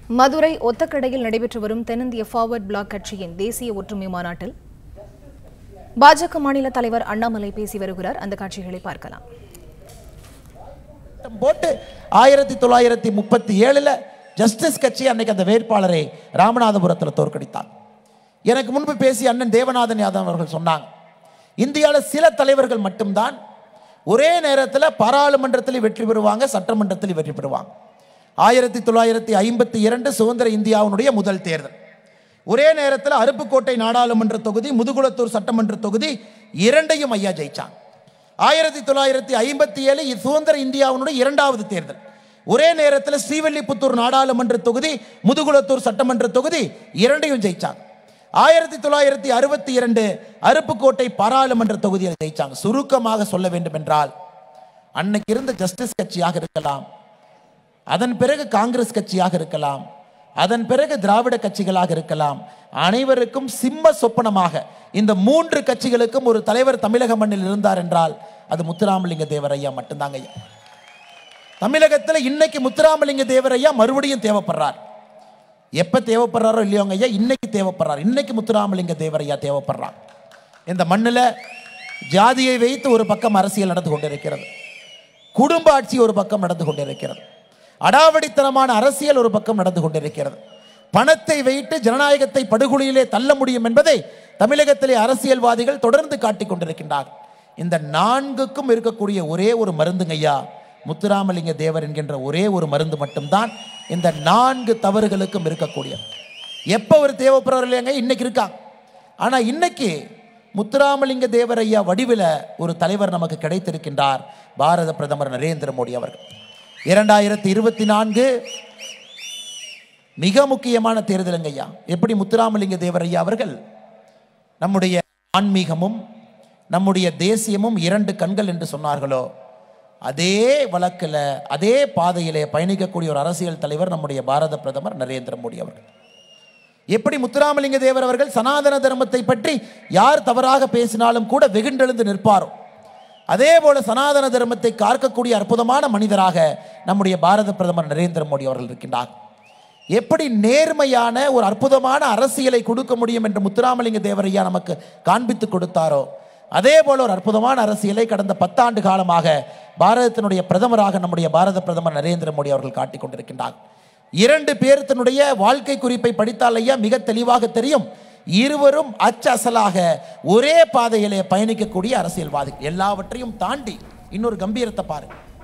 மதுரை ஒத்தக்கடையில் நடைபெற்று வரும் தென்னிந்திய ஃபார்வர்ட் பிளாக் கட்சியின் தேசிய ஒற்றுமை மாநாட்டில் பாஜக மாநில தலைவர் அண்ணாமலை பேசி வருகிறார் அந்த காட்சிகளை பார்க்கலாம் திட்டம் போட்டு ஆயிரத்தி தொள்ளாயிரத்தி முப்பத்தி ஏழுல ஜஸ்டிஸ் கட்சி அன்னைக்கு அந்த வேட்பாளரை ராமநாதபுரத்தில் தோற்கடித்தார் எனக்கு முன்பு பேசிய அண்ணன் தேவநாதன் யாதவ் அவர்கள் சொன்னாங்க இந்தியாவில் சில தலைவர்கள் மட்டும்தான் ஒரே நேரத்தில் பாராளுமன்றத்தில் வெற்றி பெறுவாங்க சட்டமன்றத்தில் வெற்றி பெறுவாங்க ஆயிரத்தி தொள்ளாயிரத்தி ஐம்பத்தி இரண்டு சுதந்திர இந்தியாவினுடைய முதல் தேர்தல் ஒரே நேரத்தில் அருப்புக்கோட்டை நாடாளுமன்ற தொகுதி முதுகுளத்தூர் சட்டமன்ற தொகுதி இரண்டையும் ஐயா ஜெயிச்சாங்க ஆயிரத்தி தொள்ளாயிரத்தி ஐம்பத்தி ஏழு சுதந்திர இந்தியாவினுடைய இரண்டாவது தேர்தல் ஒரே நேரத்தில் ஸ்ரீவில்லிபுத்தூர் நாடாளுமன்ற தொகுதி முதுகுளத்தூர் சட்டமன்ற தொகுதி இரண்டையும் ஜெயிச்சாங்க ஆயிரத்தி தொள்ளாயிரத்தி அறுபத்தி இரண்டு அருப்புக்கோட்டை பாராளுமன்ற தொகுதியை ஜெயிச்சாங்க சுருக்கமாக சொல்ல வேண்டும் என்றால் அன்னைக்கு இருந்த ஜஸ்டிஸ் கட்சியாக இருக்கலாம் அதன் பிறகு காங்கிரஸ் கட்சியாக இருக்கலாம் அதன் பிறகு திராவிட கட்சிகளாக இருக்கலாம் அனைவருக்கும் சிம்ம சொப்பனமாக இந்த மூன்று கட்சிகளுக்கும் ஒரு தலைவர் தமிழக மண்ணில் இருந்தார் என்றால் அது முத்துராமலிங்க தேவர் ஐயா மட்டும்தாங்க ஐயா தமிழகத்தில் இன்னைக்கு முத்துராமலிங்க தேவர் ஐயா மறுபடியும் தேவைப்படுறார் எப்ப தேவைப்படுறாரோ இல்லையோங்க ஐயா இன்னைக்கு தேவைப்படுறார் இன்னைக்கு முத்துராமலிங்க தேவர் ஐயா தேவைப்படுறார் இந்த மண்ணில் ஜாதியை வைத்து ஒரு பக்கம் அரசியல் நடந்து கொண்டிருக்கிறது குடும்ப ஆட்சி ஒரு பக்கம் நடந்து கொண்டிருக்கிறது அடாவடித்தனமான அரசியல் ஒரு பக்கம் நடந்து கொண்டிருக்கிறது பணத்தை வைத்து ஜனநாயகத்தை படுகொலியிலே தள்ள முடியும் என்பதை தமிழகத்திலே அரசியல்வாதிகள் தொடர்ந்து காட்டிக் கொண்டிருக்கின்றார்கள் இந்த நான்குக்கும் இருக்கக்கூடிய ஒரே ஒரு மருந்துங்க ஐயா முத்துராமலிங்க தேவர் என்கின்ற ஒரே ஒரு மருந்து மட்டும்தான் இந்த நான்கு தவறுகளுக்கும் இருக்கக்கூடியது எப்போ ஒரு தேவைப்படுறாரு இல்லையாங்க இன்னைக்கு இருக்காங்க ஆனால் இன்னைக்கு முத்துராமலிங்க தேவர் ஐயா வடிவில் ஒரு தலைவர் நமக்கு கிடைத்திருக்கின்றார் பாரத பிரதமர் நரேந்திர மோடி அவர்கள் இரண்டாயிரத்தி இருபத்தி நான்கு மிக முக்கியமான தேர்தலுங்க ஐயா எப்படி முத்துராமலிங்க தேவர் ஐயா அவர்கள் நம்முடைய ஆன்மீகமும் நம்முடைய தேசியமும் இரண்டு கண்கள் என்று சொன்னார்களோ அதே வழக்கில் அதே பாதையிலே பயணிக்கக்கூடிய ஒரு அரசியல் தலைவர் நம்முடைய பாரத பிரதமர் நரேந்திர மோடி அவர்கள் எப்படி முத்துராமலிங்க தேவர் அவர்கள் சனாதன தர்மத்தை பற்றி யார் தவறாக பேசினாலும் கூட வெகுண்டெழுந்து நிற்பாரோ அதே போல சனாதன தர்மத்தை காக்கக்கூடிய அற்புதமான மனிதராக நம்முடைய பாரத பிரதமர் நரேந்திர மோடி அவர்கள் இருக்கின்றார் எப்படி நேர்மையான ஒரு அற்புதமான அரசியலை கொடுக்க முடியும் என்று முத்துராமலிங்க தேவரையா நமக்கு காண்பித்து கொடுத்தாரோ அதே போல ஒரு அற்புதமான அரசியலை கடந்த பத்தாண்டு காலமாக பாரதத்தினுடைய பிரதமராக நம்முடைய பாரத பிரதமர் நரேந்திர மோடி அவர்கள் காட்டிக் கொண்டிருக்கின்றார் இரண்டு பேர்த்தினுடைய வாழ்க்கை குறிப்பை படித்தால் ஐயா மிக தெளிவாக தெரியும் இருவரும் அச்சசலாக ஒரே பாதையிலே பயணிக்கக்கூடிய அரசியல்வாதிகள் எல்லாவற்றையும் தாண்டி இன்னொரு கம்பீரத்தை பாருங்க